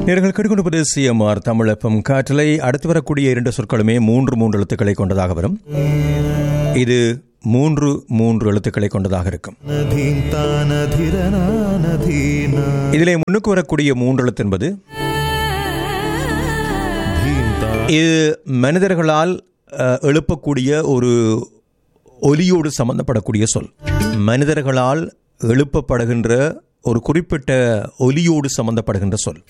நேர்கள் கேட்டுக்கொண்டு சிஎம்ஆர் தமிழப்பம் காற்றலை அடுத்து வரக்கூடிய இரண்டு சொற்களுமே மூன்று மூன்று எழுத்துக்களை கொண்டதாக வரும் இது மூன்று மூன்று எழுத்துக்களை கொண்டதாக இருக்கும் धीन्तानधिरनानधीना இதிலே முன்னுக்கு வரக்கூடிய மூன்று எழுத்து என்பது धीन्ता இது மனிதர்களால் அஹ், எழுப்பக்கூடிய ஒரு ஒலியோடு சம்பந்தப்படக்கூடிய சொல் மனிதர்களால் எழுப்பப்படுகின்ற ஒரு குறிப்பிட்ட ஒலியோடு சம்பந்தப்படுகின்ற சொல்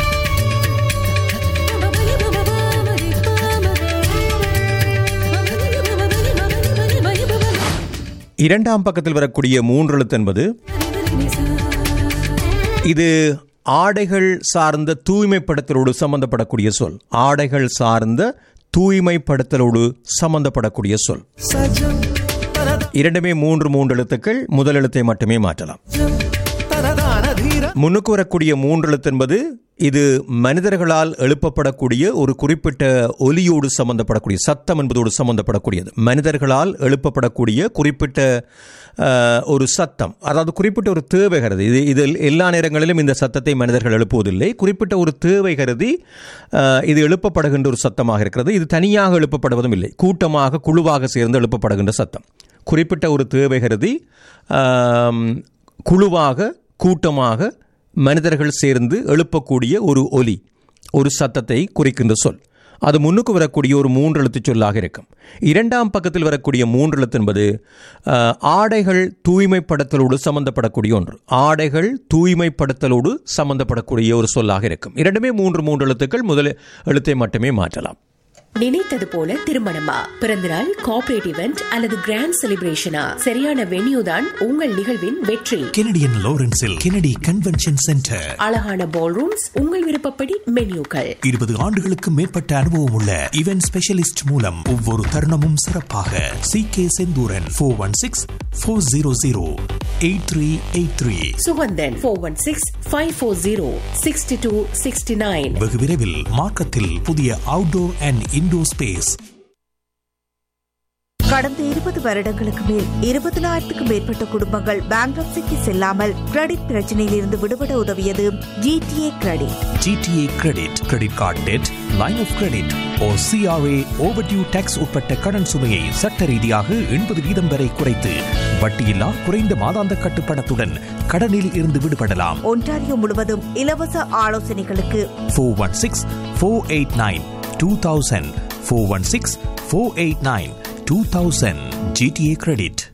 இரண்டாம் பக்கத்தில் வரக்கூடிய மூன்று எழுத்து என்பது இது ஆடைகள் சார்ந்த தூய்மைப்படுத்தலோடு சம்பந்தப்படக்கூடிய சொல் ஆடைகள் சார்ந்த தூய்மைப்படுத்தலோடு சம்பந்தப்படக்கூடிய சொல் सजं तरद இரண்டுமே மூன்று மூன்று எழுத்துக்கள் முதல் எழுத்தை மட்டுமே மாற்றலாம் तरदानधीर முன்னுக்கு வரக்கூடிய மூன்று எழுத்து என்பது இது மனிதர்களால் எழுப்பப்படக்கூடிய ஒரு குறிப்பிட்ட ஒலியோடு சம்பந்தப்படக்கூடிய சத்தம் என்பதோடு சம்பந்தப்படக்கூடியது மனிதர்களால் எழுப்பப்படக்கூடிய குறிப்பிட்ட அஹ், ஒரு சத்தம் அதாவது குறிப்பிட்ட ஒரு தேவை கருதி இது இதில் எல்லா நேரங்களிலும் இந்த சத்தத்தை மனிதர்கள் எழுப்புவதில்லை குறிப்பிட்ட ஒரு தேவை கருதி அஹ், இது எழுப்பப்படுகின்ற ஒரு சத்தமாக இருக்கிறது இது தனியாக எழுப்பப்படுவதும் இல்லை கூட்டமாக குழுவாக சேர்ந்து எழுப்பப்படுகின்ற சத்தம் குறிப்பிட்ட ஒரு தேவை கருதி ஆம், குழுவாக கூட்டமாக மனிதர்கள் சேர்ந்து எழுப்பக்கூடிய ஒரு ஒலி ஒரு சத்தத்தை குறிக்கின்ற சொல் அது முன்னுக்கு வரக்கூடிய ஒரு மூன்று எழுத்துச் சொல்லாக இருக்கும் இரண்டாம் பக்கத்தில் வரக்கூடிய மூன்று எழுத்து என்பது அஹ், ஆடைகள் தூய்மைப்படுத்தலோடு சம்பந்தப்படக்கூடிய ஒன்று ஆடைகள் தூய்மைப்படுத்தலோடு சம்பந்தப்படக்கூடிய ஒரு சொல்லாக இருக்கும் இரண்டுமே மூன்று மூன்று எழுத்துக்கள் முதல் எழுத்தை மட்டுமே மாற்றலாம் நினைத்தது போல திருமணமா பிறந்தநாள் கார்ப்பரேட் இவெண்ட் அல்லது கிராண்ட் செலிப்ரேஷனா சரியான வென்யூ தான் உங்கள் நிகழ்வின் வெற்றி கெனடியன் லாரன்ஸில் கெனடி கன்வென்ஷன் சென்டர் அழகான பால் ரூம்ஸ் உங்கள் விருப்பப்படி மென்யூக்கள் இருபது ஆண்டுகளுக்கு மேற்பட்ட அனுபவம் உள்ள இவென்ட் ஸ்பெஷலிஸ்ட் மூலம் ஒவ்வொரு தருணமும் சிறப்பாக C K Senthuran four one six four zero zero eight three eight three Suganthan four one six five four zero sixty two sixty nine வெகு விரைவில் மார்க்கத்தில் புதிய அவுட்டோர் அண்ட் இன்டோர் ஸ்பேஸ் கடந்த இருபது வருடங்களுக்கு மேல் இருபதனாயிரத்துக்கும் மேற்பட்ட குடும்பங்கள் பேங்க்ரப்சிக்கு செல்லாமல் கிரெடிட் பிரச்சனையில் இருந்து விடுபட உதவியது GTA credit GTA credit credit card debt line of credit oh CRA overdue taxes உட்பட்ட கடன் சுமையை சட்ட ரீதியாக எண்பது வீதம் வரை குறைத்து வட்டியில்லா குறைந்த மாதாந்த கட்டுப்பணத்துடன் கடனில் இருந்து விடுபடலாம் ஒன்டாரியோ முழுவதும் இலவச ஆலோசனைகளுக்கு four one six four eight nine two thousand four one six four eight nine two thousand GTA credit